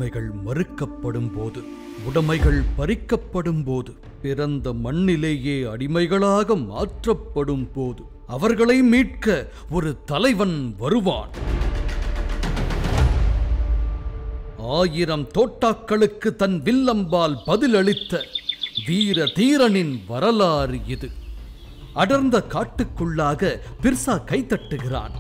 உரிமைகள் மறுக்கப்படும் போது உடைமைகள் பறிக்கப்படும் போது பிறந்த மண்ணிலேயே அடிமைகளாக மாற்றப்படும் போது அவர்களை மீட்க ஒரு தலைவன் வருவான் ஆயிரம் தோட்டாக்களுக்கு தன் வில்லம்பால் பதிலளித்த வீர தீரனின் வரலாறு இது அடர்ந்த காட்டுக்குள்ளாக பிர்சா கைத்தட்டுகிறான்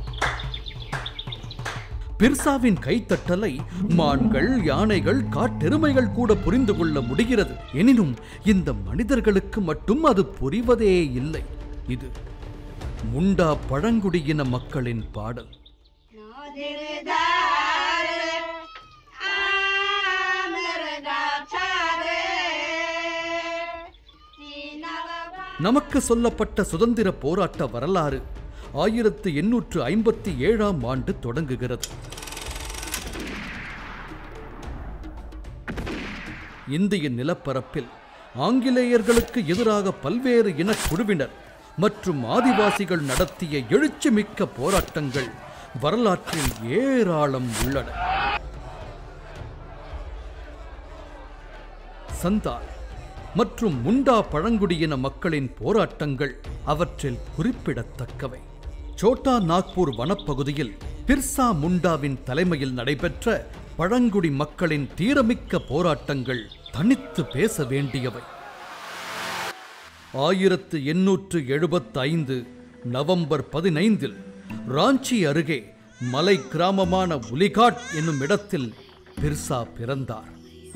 பிர்சாவின் கைத்தட்டலை மான்கள் யானைகள் காட்டெருமைகள் கூட புரிந்து கொள்ள முடிகிறது எனினும் இந்த மனிதர்களுக்கு மட்டும் அது புரிவதே இல்லை இது முண்டா பழங்குடியின மக்களின் பாடல் दिलदार आ मेरे गाछारे सीनावा நமக்கு சொல்லப்பட்ட சுதந்திர போராட்ட வரலாறு ஆயிரத்து எண்ணூற்று ஐம்பத்தி ஏழாம் ஆண்டு தொடங்குகிறது இந்திய நிலப்பரப்பில் ஆங்கிலேயர்களுக்கு எதிராக பல்வேறு இனக்குழுவினர் மற்றும் ஆதிவாசிகள் நடத்திய எழுச்சிமிக்க போராட்டங்கள் வரலாற்றில் ஏராளம் உள்ளன சந்தால் மற்றும் முண்டா பழங்குடியின மக்களின் போராட்டங்கள் அவற்றில் குறிப்பிடத்தக்கவை சோட்டா நாக்பூர் வனப்பகுதியில் பிர்சா முண்டாவின் தலைமையில் நடைபெற்ற பழங்குடி மக்களின் தீரமிக்க போராட்டங்கள் தனித்து பேச வேண்டியவை ஆயிரத்து எண்ணூற்று எழுபத்தைந்து நவம்பர் பதினைந்தில் ராஞ்சி அருகே மலை கிராமமான உலிகாட் என்னும் இடத்தில் பிர்சா பிறந்தார்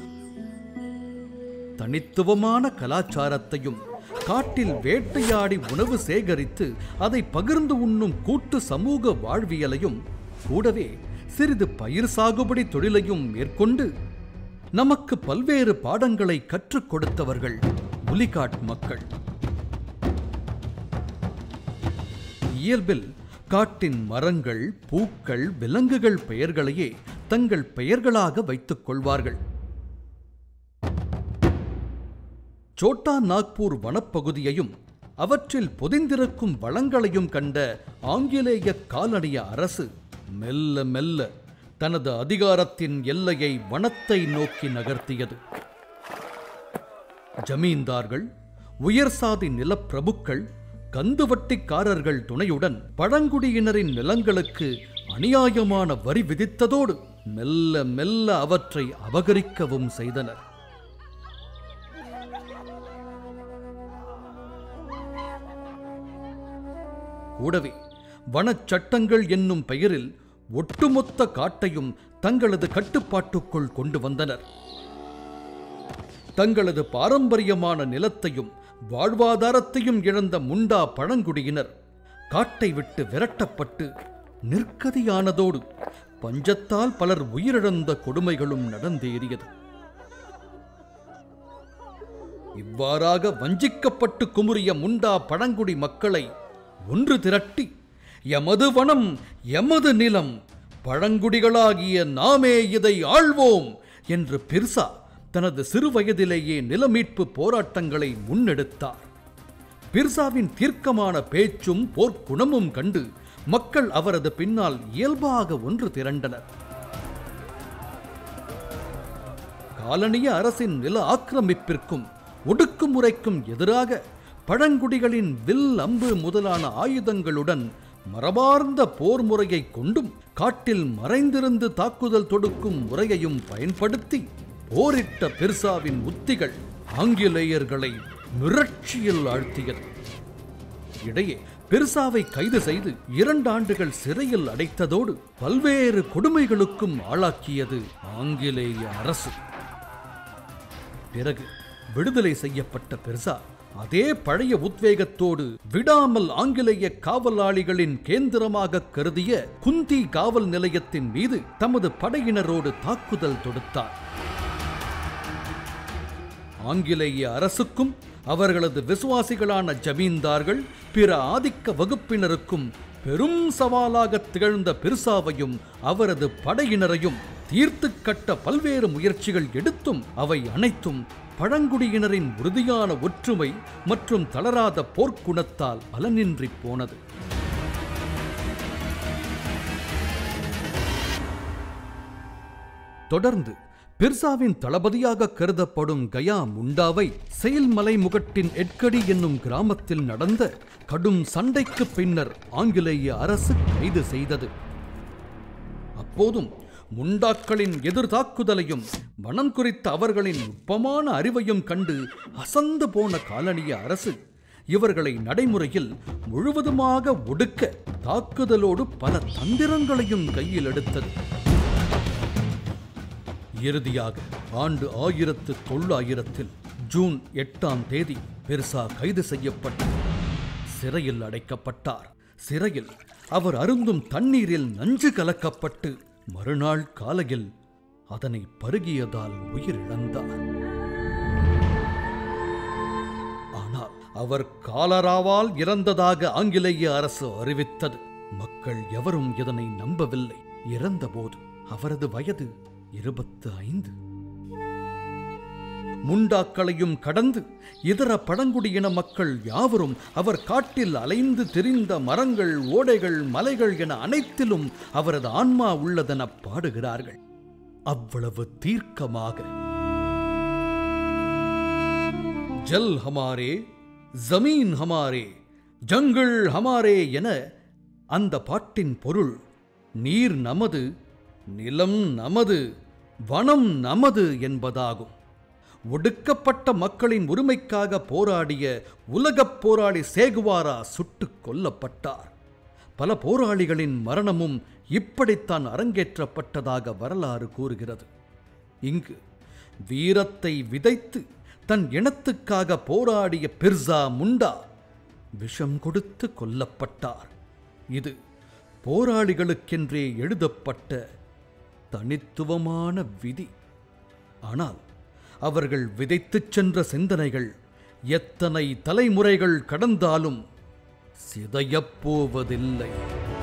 தனித்துவமான கலாச்சாரத்தையும் காட்டில் வேட்டையாடி உணவு சேகரித்து அதை பகிர்ந்து உண்ணும் கூட்டு சமூக வாழ்வியலையும் கூடவே சிறிது பயிர் சாகுபடி தொழிலையும் மேற்கொண்டு நமக்கு பல்வேறு பாடங்களை கற்றுக் கொடுத்தவர்கள் புலிகாட் மக்கள் இயல்பில் காட்டின் மரங்கள் பூக்கள் விலங்குகள் பெயர்களையே தங்கள் பெயர்களாக வைத்துக் கொள்வார்கள் சோட்டா நாக்பூர் வனப்பகுதியையும் அவற்றில் பொதிந்திருக்கும் வளங்களையும் கண்ட ஆங்கிலேய காலனிய அரசு மெல்ல மெல்ல தனது அதிகாரத்தின் எல்லையை வனத்தை நோக்கி நகர்த்தியது ஜமீன்தார்கள் உயர்சாதி நிலப்பிரபுக்கள் கந்துவட்டிக்காரர்கள் துணையுடன் பழங்குடியினரின் நிலங்களுக்கு அநியாயமான வரி விதித்ததோடு மெல்ல மெல்ல அவற்றை அபகரிக்கவும் செய்தனர் கூடவே வனச்சட்டங்கள் என்னும் பெயரில் ஒட்டுமொத்த காட்டையும் தங்களது கட்டுப்பாட்டுக்குள் கொண்டு வந்தனர் தங்களது பாரம்பரியமான நிலத்தையும் வாழ்வாதாரத்தையும் இழந்த முண்டா பழங்குடியினர் காட்டை விட்டு விரட்டப்பட்டு நிற்கதியானதோடு பஞ்சத்தால் பலர் உயிரிழந்த கொடுமைகளும் நடந்தேறியது இவ்வாறாக வஞ்சிக்கப்பட்டு குமுறிய முண்டா பழங்குடி மக்களை ஒன்று திரட்டி எமது வனம் எமது நிலம் பழங்குடிகளாகிய நாமே இதை ஆள்வோம் என்று பிர்சா தனது சிறு வயதிலேயே நிலமீட்பு போராட்டங்களை முன்னெடுத்தார் பிர்சாவின் தீர்க்கமான பேச்சும் போர்க்குணமும் கண்டு மக்கள் அவரது பின்னால் இயல்பாக ஒன்று திரண்டனர் காலனிய அரசின் நில ஆக்கிரமிப்பிற்கும் ஒடுக்குமுறைக்கும் எதிராக பழங்குடிகளின் வில் அம்பு முதலான ஆயுதங்களுடன் மரபார்ந்த போர் முறையை கொண்டும் காட்டில் மறைந்திருந்து தாக்குதல் தொடுக்கும் முறையையும் பயன்படுத்தி போரிட்ட பிர்சாவின் உத்திகள் ஆங்கிலேயர்களை மிரட்சியில் ஆழ்த்தியது இடையே பிர்சாவை கைது செய்து இரண்டு ஆண்டுகள் சிறையில் அடைத்ததோடு பல்வேறு கொடுமைகளுக்கும் ஆளாக்கியது ஆங்கிலேய அரசு பிறகு விடுதலை செய்யப்பட்ட பெர்சா அதே பழைய உத்வேகத்தோடு விடாமல் ஆங்கிலேய காவலாளிகளின் கேந்திரமாக கருதிய குந்தி காவல் நிலையத்தின் மீது தமது படையினரோடு தாக்குதல் தொடுத்தார் ஆங்கிலேய அரசுக்கும் அவர்களது விசுவாசிகளான ஜமீன்தார்கள் பிற ஆதிக்க வகுப்பினருக்கும் பெரும் சவாலாக திகழ்ந்த பிர்சாவையும் அவரது படையினரையும் தீர்த்து கட்ட பல்வேறு முயற்சிகள் எடுத்தும் அவை அனைத்தும் பழங்குடியினரின் உறுதியான ஒற்றுமை மற்றும் தளராத போர்க்குணத்தால் பலனின்றி போனது தொடர்ந்து பிர்சாவின் தளபதியாக கருதப்படும் கயா முண்டாவை செயல்மலை முகட்டின் எட்கடி என்னும் கிராமத்தில் நடந்த கடும் சண்டைக்கு பின்னர் ஆங்கிலேய அரசு கைது செய்தது அப்போதும் முண்டாக்களின் எதிர்தாக்குதலையும் மனம் குறித்த அவர்களின் நுட்பமான அறிவையும் கண்டு அசந்து போன காலனிய அரசு இவர்களை நடைமுறையில் முழுவதுமாக ஒடுக்க தாக்குதலோடு பல தந்திரங்களையும் கையில் எடுத்தது இறுதியாக ஆண்டு ஆயிரத்து தொள்ளாயிரத்தில் ஜூன் எட்டாம் தேதி பெர்சா கைது செய்யப்பட்டு சிறையில் அடைக்கப்பட்டார் சிறையில் அவர் அருந்தும் தண்ணீரில் நஞ்சு கலக்கப்பட்டு மறுநாள் காலையில் அதனை பருகியதால் உயிரிழந்தார் ஆனால் அவர் காலராவால் இறந்ததாக ஆங்கிலேய அரசு அறிவித்தது மக்கள் எவரும் இதனை நம்பவில்லை இறந்தபோது அவரது வயது இருபத்து ஐந்து முண்டாக்களையும் கடந்து இதர பழங்குடியின மக்கள் யாவரும் அவர் காட்டில் அலைந்து திரிந்த மரங்கள் ஓடைகள் மலைகள் என அனைத்திலும் அவரது ஆன்மா உள்ளதென பாடுகிறார்கள் அவ்வளவு தீர்க்கமாக ஜல் ஹமாரே ஜமீன் ஹமாரே ஜங்கள் ஹமாரே என அந்த பாட்டின் பொருள் நீர் நமது நிலம் நமது வனம் நமது என்பதாகும் ஒடுக்கப்பட்ட மக்களின் உரிமைக்காக போராடிய உலகப் போராளி சேகுவாரா சுட்டுக் கொல்லப்பட்டார் பல போராளிகளின் மரணமும் இப்படித்தான் அரங்கேற்றப்பட்டதாக வரலாறு கூறுகிறது இங்கு வீரத்தை விதைத்து தன் இனத்துக்காக போராடிய பிர்சா முண்டா விஷம் கொடுத்து கொல்லப்பட்டார் இது போராளிகளுக்கென்றே எழுதப்பட்ட தனித்துவமான விதி ஆனால் அவர்கள் விதைத்துச் சென்ற சிந்தனைகள் எத்தனை தலைமுறைகள் கடந்தாலும் சிதையப் போவதில்லை